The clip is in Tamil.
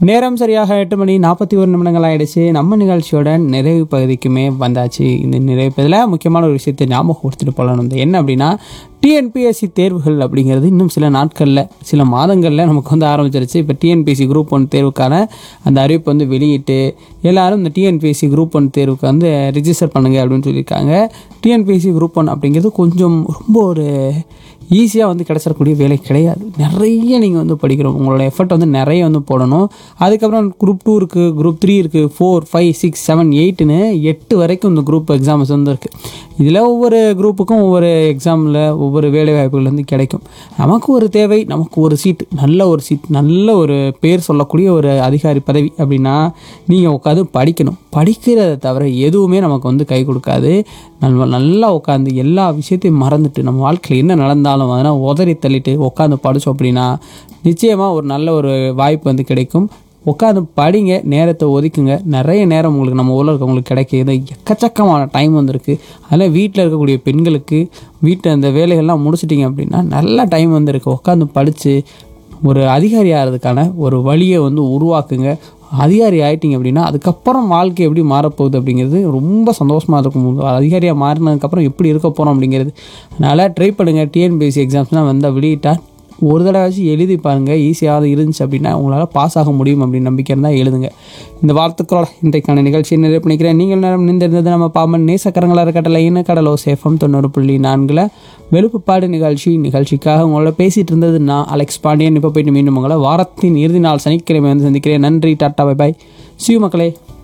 நேரம் சரியாக எட்டு மணி நாற்பத்தி ஒரு நிமிடங்கள் ஆயிடுச்சு நம்ம நிகழ்ச்சியோட நிறைவு பகுதிக்குமே வந்தாச்சு இந்த நிறைவு பகுதியில் முக்கியமான ஒரு விஷயத்தை ஞாபகம் கொடுத்துட்டு போகலாம் வந்து என்ன அப்படின்னா டிஎன்பிஎஸ்சி தேர்வுகள் அப்படிங்கிறது இன்னும் சில நாட்களில் சில மாதங்களில் நமக்கு வந்து ஆரம்பிச்சிருச்சு இப்போ டிஎன்பிஎஸ்சி குரூப் ஒன் தேர்வுக்கான அந்த அறிவிப்பு வந்து வெளியிட்டு எல்லாரும் இந்த டிஎன்பிஎஸ்சி குரூப் ஒன் தேர்வுக்கு வந்து ரிஜிஸ்டர் பண்ணுங்க அப்படின்னு சொல்லியிருக்காங்க டிஎன்பிஎஸ்சி குரூப் ஒன் அப்படிங்கிறது கொஞ்சம் ரொம்ப ஒரு ஈஸியாக வந்து கிடச்சிடக்கூடிய வேலை கிடையாது நிறைய நீங்கள் வந்து படிக்கணும் உங்களோட எஃபர்ட் வந்து நிறைய வந்து போடணும் அதுக்கப்புறம் குரூப் டூ இருக்குது குரூப் த்ரீ இருக்குது ஃபோர் ஃபைவ் சிக்ஸ் செவன் எயிட்டுன்னு எட்டு வரைக்கும் இந்த குரூப் எக்ஸாம்ஸ் வந்து இருக்குது இதில் ஒவ்வொரு குரூப்புக்கும் ஒவ்வொரு எக்ஸாமில் ஒவ்வொரு வேலை வாய்ப்புகள் வந்து கிடைக்கும் நமக்கு ஒரு தேவை நமக்கு ஒரு சீட் நல்ல ஒரு சீட் நல்ல ஒரு பேர் சொல்லக்கூடிய ஒரு அதிகாரி பதவி அப்படின்னா நீங்கள் உட்காந்து படிக்கணும் படிக்கிறத தவிர எதுவுமே நமக்கு வந்து கை கொடுக்காது நம்ம நல்லா உட்காந்து எல்லா விஷயத்தையும் மறந்துட்டு நம்ம வாழ்க்கையில் என்ன நடந்தாலும் அதெல்லாம் உதறி தள்ளிட்டு உட்காந்து படித்தோம் அப்படின்னா நிச்சயமாக ஒரு நல்ல ஒரு வாய்ப்பு வந்து கிடைக்கும் உட்காந்து படிங்க நேரத்தை ஒதுக்குங்க நிறைய நேரம் உங்களுக்கு நம்ம ஊரில் இருக்கவங்களுக்கு கிடைக்கிது எக்கச்சக்கமான டைம் வந்திருக்கு அதனால் வீட்டில் இருக்கக்கூடிய பெண்களுக்கு வீட்டில் அந்த வேலைகள்லாம் முடிச்சிட்டிங்க அப்படின்னா நல்ல டைம் வந்திருக்கு உட்காந்து படித்து ஒரு அதிகாரி ஆகிறதுக்கான ஒரு வழியை வந்து உருவாக்குங்க அதிகாரி ஆயிட்டீங்க அப்படின்னா அதுக்கப்புறம் வாழ்க்கை எப்படி மாறப்போகுது அப்படிங்கிறது ரொம்ப சந்தோஷமாக இருக்கும் அதிகாரியாக மாறினதுக்கப்புறம் எப்படி இருக்க போகிறோம் அப்படிங்கிறது அதனால் ட்ரை பண்ணுங்கள் டிஎன்பிஎஸ்சி எக்ஸாம்ஸ்லாம் வந்தால் வெளியிட்டா ஒரு தடவை எழுதி பாருங்கள் ஈஸியாக இருந்துச்சு அப்படின்னா உங்களால் பாஸ் ஆக முடியும் அப்படின்னு நம்பிக்கை இருந்தால் எழுதுங்க இந்த வார்த்தைகளோட இன்றைக்கான நிகழ்ச்சியை நிறைவு பண்ணிக்கிறேன் நீங்கள் நேரம் நின்றிருந்தது நம்ம பாமன் நேசக்கரங்களாக இருக்கட்டல இன கடலோ சேஃபம் தொண்ணூறு புள்ளி நான்கில் வெளுப்புப்பாடு நிகழ்ச்சி நிகழ்ச்சிக்காக உங்களோட பேசிகிட்டு இருந்தது நான் அலெக்ஸ் பாண்டியன் இப்போ போயிட்டு மீண்டும் உங்களை வாரத்தின் இறுதி நாள் சனிக்கிழமை வந்து சந்திக்கிறேன் நன்றி டாட்டா பை பாய் சிவ மக்களே